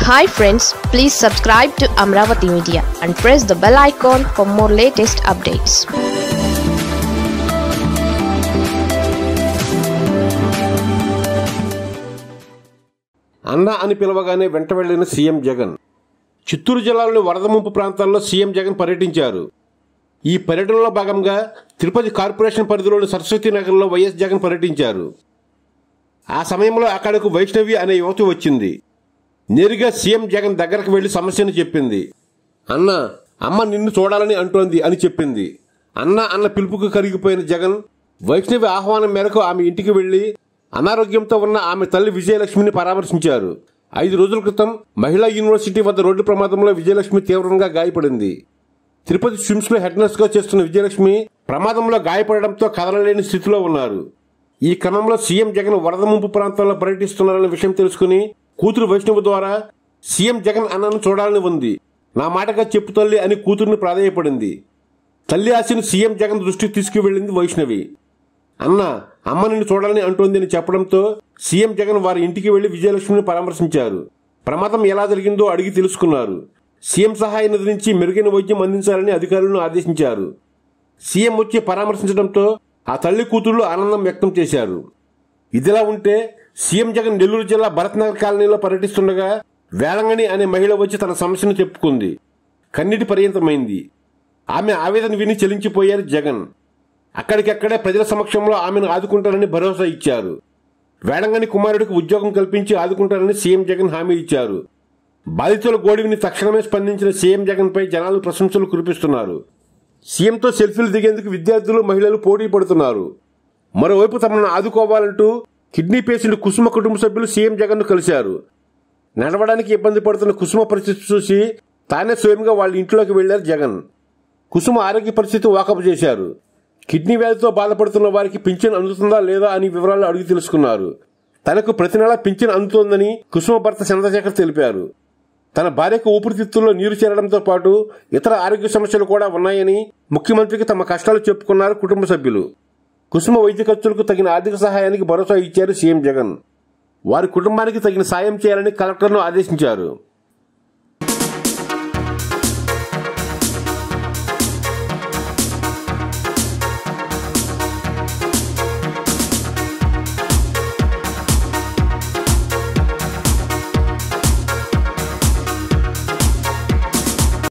hi friends please subscribe to Amaravati media and press the bell icon for more latest updates అన్న అని పిలవగానే వెంట వెళ్లిన సీఎం జగన్ చిత్తూరు జిల్లాలోని వరద ముంపు ప్రాంతాల్లో సీఎం జగన్ పర్యటించారు ఈ పర్యటనలో భాగంగా తిరుపతి కార్పొరేషన్ పరిధిలోని సరస్వతి నగర్లో వైఎస్ జగన్ పర్యటించారు ఆ సమయంలో అక్కడకు వైష్ణవి అనే యువతి వచ్చింది నేరుగా సీఎం జగన్ దగ్గరకు వెళ్లి సమస్యను చెప్పింది అన్న అమ్మ నిన్ను చూడాలని అంటోంది అని చెప్పింది అన్న అన్న పిలుపుకు కరిగిపోయిన జగన్ వైష్ణవి ఆహ్వానం మేరకు ఆమె ఇంటికి వెళ్లి అనారోగ్యంతో ఉన్న ఆమె తల్లి విజయలక్ష్మిని పరామర్శించారు ఐదు రోజుల క్రితం మహిళా యూనివర్సిటీ వద్ద రోడ్డు ప్రమాదంలో విజయలక్ష్మి తీవ్రంగా గాయపడింది తిరుపతి స్విమ్స్ లో హెడ్ నర్స్ గా చేస్తున్న విజయలక్ష్మి ప్రమాదంలో గాయపడడంతో కదలలేని స్థితిలో ఉన్నారు ఈ క్రమంలో సీఎం జగన్ వరద ముంపు ప్రాంతాల్లో పర్యటిస్తున్నారనే విషయం తెలుసుకుని కూతురు వైష్ణవి ద్వారా సీఎం జగన్ అన్నను చూడాలని ఉంది నా మాటగా చెప్పు తల్లి అని కూతురుని ప్రాధేయపడింది తల్లి ఆశను సీఎం జగన్ దృష్టికి తీసుకువెళ్ళింది వైష్ణవి అన్న అమ్మ నిన్ను చూడాలని అంటోంది అని చెప్పడంతో సీఎం జగన్ వారి ఇంటికి వెళ్లి విజయలక్ష్మిని పరామర్శించారు ప్రమాదం ఎలా జరిగిందో అడిగి తెలుసుకున్నారు సీఎం సహాయ నిధి నుంచి మెరుగైన వైద్యం అందించాలని అధికారులను ఆదేశించారు సీఎం వచ్చి పరామర్శించడంతో ఆ తల్లి కూతుళ్లు ఆనందం వ్యక్తం చేశారు ఇదిలా ఉంటే సీఎం జగన్ నెల్లూరు జిల్లా భరత్నగర్ కాలనీలో పర్యటిస్తుండగా వేలంగణి అనే మహిళ వచ్చి తన సమస్యను చెప్పుకుంది కన్నీటి పర్యంతమైంది ఆమె ఆవేదన విని చెలించిపోయారు జగన్ అక్కడికక్కడే ప్రజల సమక్షంలో ఆమెను ఆదుకుంటారని భరోసా ఇచ్చారు వేడంగని కుమారుడికి ఉద్యోగం కల్పించి ఆదుకుంటారని సీఎం జగన్ హామీ ఇచ్చారు బాధితుల గోడివిని తక్షణమే స్పందించిన సీఎం జగన్ పై జనాలు ప్రశంసలు కురిపిస్తున్నారు సీఎంతో సెల్ఫీలు దిగేందుకు విద్యార్థులు మహిళలు పోటీ పడుతున్నారు మరోవైపు తమను ఆదుకోవాలంటూ కిడ్నీ పేషెంట్ కుసుమ కుటుంబ సభ్యులు సీఎం జగన్ను కలిశారు నడవడానికి ఇబ్బంది పడుతున్న కుసుమ పరిస్థితి చూసి తానే స్వయంగా వాళ్ళ ఇంట్లోకి వెళ్లారు జగన్ కుసుమ ఆరోగ్య పరిస్థితి వాకపు చేశారు కిడ్నీ వ్యాధితో బాధపడుతున్న వారికి పింఛన్ అందుతుందా లేదా అని వివరాలు అడిగి తెలుసుకున్నారు తనకు ప్రతి నెల పింఛన్ అందుతోందని కుసుమ భర్త చంద్రశేఖర్ తెలిపారు తన భార్యకు ఊపిరితిత్తుల్లో నీరు చేరడంతో పాటు ఇతర ఆరోగ్య సమస్యలు కూడా ఉన్నాయని ముఖ్యమంత్రికి తమ కష్టాలు చెప్పుకున్నారు కుటుంబ సభ్యులు కుసుమ వైద్య ఖర్చులకు తగిన ఆర్థిక సహాయానికి భరోసా ఇచ్చారు సీఎం జగన్ వారి కుటుంబానికి తగిన సాయం చేయాలని కలెక్టర్ను ఆదేశించారు